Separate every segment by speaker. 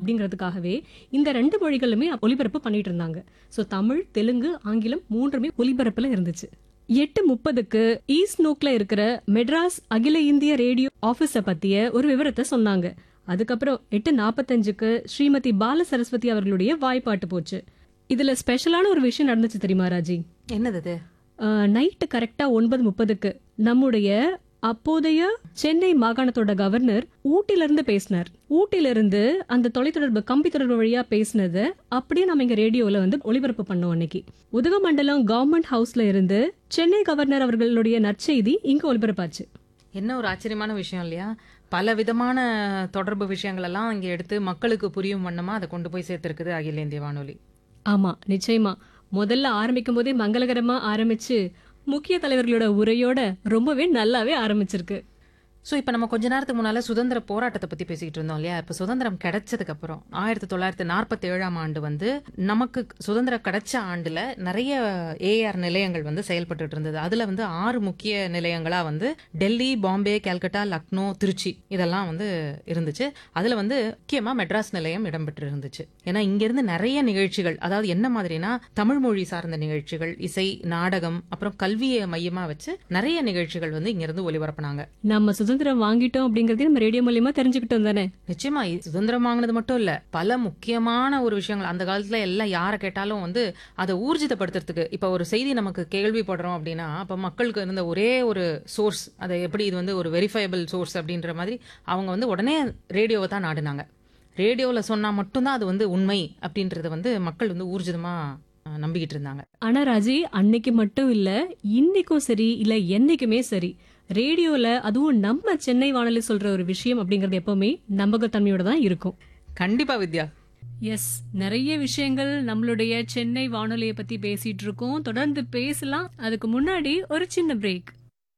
Speaker 1: அப்படிங்கிறதுக்காகவே இந்த ரெண்டு மொழிகளுமே ஒளிபரப்பு பண்ணிட்டு இருந்தாங்க ஸோ தமிழ் தெலுங்கு ஆங்கிலம் மூன்றுமே ஒளிபரப்புல இருந்துச்சு எட்டு முப்பதுக்கு ஈஸ்ட் நோக்ல இருக்கிற மெட்ராஸ் அகில இந்திய ரேடியோ ஆபீஸ பத்திய ஒரு விவரத்தை சொன்னாங்க அதுக்கப்புறம் எட்டு நாற்பத்தஞ்சுக்கு ஸ்ரீமதி பால சரஸ்வதி அவர்களுடைய வாய்ப்பாட்டு போச்சு இதுல ஸ்பெஷலான ஒரு விஷயம் நடந்துச்சு தெரியுமா ராஜி
Speaker 2: என்னது இது
Speaker 1: நைட்டு கரெக்டா ஒன்பது முப்பதுக்கு நம்முடைய அப்போதைய சென்னை மாகாணத்தோட கவர்னர் ஊட்டில இருந்து பேசினார் ஊட்டில இருந்து அந்த தொலைத்தொடர்பு கம்பி தொடர்பு வழியா பேசினதை அப்படியே நம்ம இங்க ரேடியோல வந்து ஒளிபரப்பு பண்ணோம் அன்னைக்கு உதகமண்டலம் கவர்மெண்ட் ஹவுஸ்ல இருந்து சென்னை கவர்னர் அவர்களுடைய நற்செய்தி இங்க ஒளிபரப்பாச்சு
Speaker 2: என்ன ஒரு ஆச்சரியமான விஷயம் இல்லையா பல விதமான தொடர்பு விஷயங்கள் எல்லாம் இங்க எடுத்து மக்களுக்கு புரியும் வண்ணமா அதை கொண்டு போய் சேர்த்திருக்குது அகில இந்திய வானொலி
Speaker 1: ஆமா நிச்சயமா முதல்ல ஆரம்பிக்கும் போதே மங்களகரமா ஆரம்பிச்சு முக்கிய தலைவர்களோட உரையோட ரொம்பவே நல்லாவே ஆரம்பிச்சிருக்கு
Speaker 2: ஸோ இப்போ நம்ம கொஞ்ச நேரத்துக்கு முன்னால சுதந்திர போராட்டத்தை பத்தி பேசிக்கிட்டு இருந்தோம் இல்லையா இப்போ சுதந்திரம் கிடைச்சதுக்கு அப்புறம் ஆயிரத்தி தொள்ளாயிரத்தி நாற்பத்தி ஏழாம் ஆண்டு வந்து நமக்கு சுதந்திரம் கிடைச்ச ஆண்டுல நிறைய ஏஆர் நிலையங்கள் வந்து செயல்பட்டு இருந்தது அதுல வந்து ஆறு முக்கிய நிலையங்களா வந்து டெல்லி பாம்பே கல்கட்டா லக்னோ திருச்சி இதெல்லாம் வந்து இருந்துச்சு அதுல வந்து முக்கியமா மெட்ராஸ் நிலையம் இடம்பெற்று இருந்துச்சு ஏன்னா இங்கிருந்து நிறைய நிகழ்ச்சிகள் அதாவது என்ன மாதிரினா தமிழ் மொழி சார்ந்த நிகழ்ச்சிகள் இசை நாடகம் அப்புறம் கல்வியை மையமா வச்சு நிறைய நிகழ்ச்சிகள் வந்து இங்கிருந்து ஒளிபரப்புனாங்க
Speaker 1: நம்ம சுதந்திரம் வாங்கிட்டோம் அப்படிங்கறதையும் நம்ம ரேடியோ மூலியமா தெரிஞ்சுக்கிட்டோம் தானே
Speaker 2: நிச்சயமா இது சுதந்திரம் வாங்கினது மட்டும் இல்ல பல முக்கியமான ஒரு விஷயங்கள் அந்த காலத்துல எல்லாம் யாரை கேட்டாலும் வந்து அதை ஊர்ஜிதப்படுத்துறதுக்கு இப்ப ஒரு செய்தி நமக்கு கேள்விப்படுறோம் அப்படின்னா அப்ப மக்களுக்கு இருந்த ஒரே ஒரு சோர்ஸ் அதை எப்படி இது வந்து ஒரு வெரிஃபைபிள் சோர்ஸ் அப்படின்ற மாதிரி அவங்க வந்து உடனே ரேடியோவை தான் நாடினாங்க ரேடியோல சொன்னா மட்டும்தான் அது வந்து உண்மை அப்படின்றத வந்து மக்கள் வந்து ஊர்ஜிதமா அஹ், நம்பிக்கிட்டு இருந்தாங்க
Speaker 1: ஆனா ராஜி அன்னைக்கு மட்டும் இல்ல இன்னைக்கும் சரி இல்ல என்னைக்குமே சரி ரேடியோல அதுவும் நம்ம சென்னை வானொலி சொல்ற ஒரு விஷயம் அப்படிங்கறது எப்பவுமே நம்பகத்தன்மையோட தான் இருக்கும்
Speaker 2: கண்டிப்பா வித்யா
Speaker 1: எஸ் நிறைய விஷயங்கள் நம்மளுடைய சென்னை வானொலியை பத்தி பேசிட்டு இருக்கோம் தொடர்ந்து பேசலாம் அதுக்கு முன்னாடி ஒரு சின்ன பிரேக்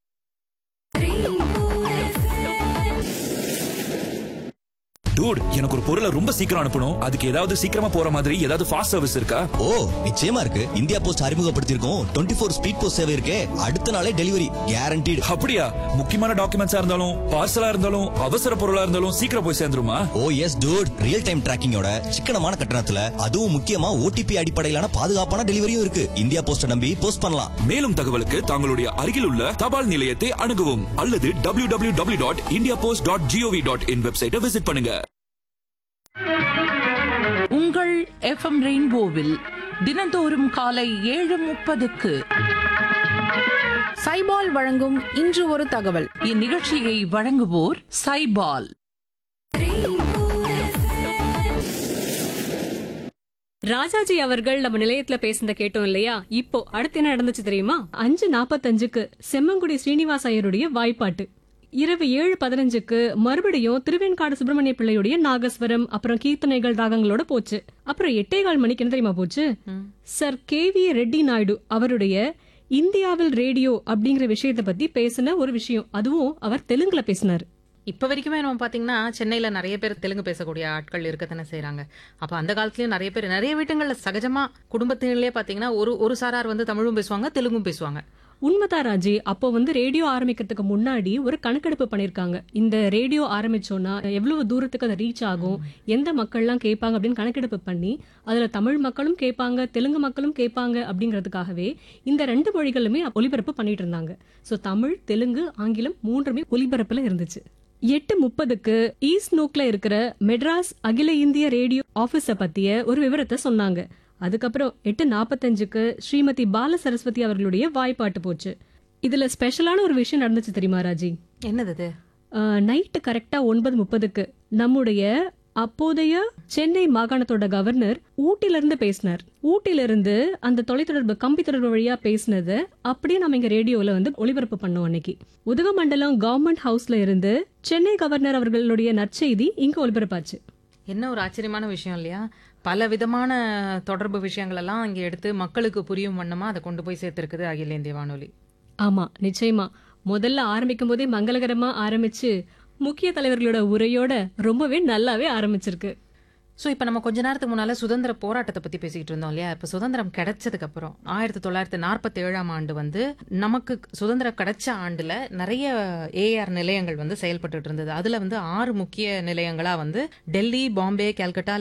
Speaker 3: டூட் எனக்கு ஒரு பொருளை ரொம்ப சீக்கிரம் அனுப்பணும் அதுக்கு ஏதாவது சீக்கிரமா போற மாதிரி ஏதாவது ஃபாஸ்ட் சர்வீஸ் இருக்கா
Speaker 4: ஓ நிச்சயமா இருக்கு இந்தியா போஸ்ட் அறிமுகப்படுத்தியிருக்கோம் டுவெண்ட்டி ஃபோர் ஸ்பீட் போஸ்ட் சேவை இருக்கே அடுத்த நாளே டெலிவரி கேரண்டீடு
Speaker 3: அப்படியா முக்கியமான டாக்குமெண்ட்ஸா இருந்தாலும் பார்சலா இருந்தாலும் அவசர பொருளா இருந்தாலும் சீக்கிரம் போய் சேர்ந்துருமா
Speaker 4: oh yes dude real time டிராக்கிங்கோட சிக்கனமான கட்டணத்துல அதுவும் முக்கியமா ஓடிபி அடிப்படையிலான பாதுகாப்பான டெலிவரியும் இருக்கு இந்தியா போஸ்ட நம்பி போஸ்ட் பண்ணலாம்
Speaker 3: மேலும் தகவலுக்கு தங்களுடைய அருகில் உள்ள தபால் நிலையத்தை அணுகவும் அல்லது W W W dot India post dot G O V dot in வெப்சைட்டை விசிட் பண்ணுங்க
Speaker 5: உங்கள் எஃப்எம் ரெயின்போவில் தினந்தோறும் காலை ஏழு முப்பதுக்கு
Speaker 6: சைபால் வழங்கும் இன்று ஒரு தகவல்
Speaker 5: இந்நிகழ்ச்சியை வழங்குவோர் சைபால்
Speaker 1: ராஜாஜி அவர்கள் நம்ம நிலையத்துல பேசுனத கேட்டோம் இல்லையா இப்போ அடுத்து என்ன நடந்துச்சு தெரியுமா அஞ்சு நாப்பத்தஞ்சுக்கு செம்மங்குடி ஸ்ரீனிவாச ஐயருடைய வாய்ப்பாட்டு இரவு ஏழு பதினஞ்சுக்கு மறுபடியும் திருவெண்காடு சுப்பிரமணிய பிள்ளையுடைய நாகஸ்வரம் அப்புறம் கீர்த்தனைகள் ராகங்களோட போச்சு அப்புறம் எட்டே கால் மணிக்கு என்ன தெரியுமா போச்சு sir K V Reddy Naidu அவருடைய இந்தியாவில் ரேடியோ அப்படிங்கிற விஷயத்தை பத்தி பேசின ஒரு விஷயம் அதுவும் அவர் தெலுங்குல பேசினார்
Speaker 2: இப்ப வரைக்குமே நம்ம பாத்தீங்கன்னா சென்னையில நிறைய பேர் தெலுங்கு பேசக்கூடிய ஆட்கள் இருக்கத்தானே செய்றாங்க அப்ப அந்த காலத்துலயும் நிறைய பேர் நிறைய வீட்டுங்கள்ல சகஜமா குடும்பத்திலேயே பாத்தீங்கன்னா ஒரு ஒரு சாரார் வந்து தமிழும் பேசுவாங்க தெலுங்கும் பேசுவாங்க
Speaker 1: உண்மைதான் ராஜி அப்போ வந்து ரேடியோ ஆரம்பிக்கிறதுக்கு முன்னாடி ஒரு கணக்கெடுப்பு பண்ணிருக்காங்க இந்த ரேடியோ ஆரம்பிச்சோம்னா எவ்வளவு தூரத்துக்கு அது ரீச் ஆகும் எந்த மக்கள்லாம் கேட்பாங்க அப்படின்னு கணக்கெடுப்பு பண்ணி அதுல தமிழ் மக்களும் கேட்பாங்க தெலுங்கு மக்களும் கேட்பாங்க அப்படிங்கிறதுக்காகவே இந்த ரெண்டு மொழிகளுமே ஒளிபரப்பு பண்ணிட்டு இருந்தாங்க சோ தமிழ் தெலுங்கு ஆங்கிலம் மூன்றுமே ஒளிபரப்புல இருந்துச்சு எட்டு முப்பதுக்கு ஈஸ்ட் நோக்ல இருக்கிற மெட்ராஸ் அகில இந்திய ரேடியோ ஆபீஸ பத்திய ஒரு விவரத்தை சொன்னாங்க அதுக்கப்புறம் எட்டு நாற்பத்தஞ்சுக்கு ஸ்ரீமதி பால சரஸ்வதி அவர்களுடைய வாய்ப்பாட்டு போச்சு இதுல ஸ்பெஷலான ஒரு விஷயம் நடந்துச்சு தெரியுமா ராஜி
Speaker 2: என்னது இது
Speaker 1: நைட்டு கரெக்டா ஒன்பது முப்பதுக்கு நம்முடைய அப்போதைய சென்னை மாகாணத்தோட கவர்னர் ஊட்டில இருந்து பேசினார் ஊட்டில இருந்து அந்த தொலைத்தொடர்பு கம்பி தொடர்பு வழியா பேசினதை அப்படியே நம்ம இங்க ரேடியோல வந்து ஒளிபரப்பு பண்ணோம் அன்னைக்கு உதகமண்டலம் கவர்மெண்ட் ஹவுஸ்ல இருந்து சென்னை கவர்னர் அவர்களுடைய நற்செய்தி இங்க ஒளிபரப்பாச்சு
Speaker 2: என்ன ஒரு ஆச்சரியமான விஷயம் இல்லையா பல விதமான தொடர்பு விஷயங்கள் எல்லாம் இங்க எடுத்து மக்களுக்கு புரியும் வண்ணமா அதை கொண்டு போய் சேர்த்திருக்குது அகில இந்திய வானொலி
Speaker 1: ஆமா நிச்சயமா முதல்ல ஆரம்பிக்கும் போதே மங்களகரமா ஆரம்பிச்சு முக்கிய தலைவர்களோட உரையோட ரொம்பவே நல்லாவே ஆரம்பிச்சிருக்கு
Speaker 2: ஸோ இப்போ நம்ம கொஞ்ச நேரத்துக்கு முன்னால சுதந்திர போராட்டத்தை பத்தி பேசிக்கிட்டு இருந்தோம் இல்லையா இப்போ சுதந்திரம் கிடைச்சதுக்கு அப்புறம் ஆயிரத்தி தொள்ளாயிரத்தி நாற்பத்தி ஏழாம் ஆண்டு வந்து நமக்கு சுதந்திரம் கிடைச்ச ஆண்டுல நிறைய ஏஆர் நிலையங்கள் வந்து செயல்பட்டு இருந்தது அதுல வந்து ஆறு முக்கிய நிலையங்களா வந்து டெல்லி பாம்பே கல்கட்டா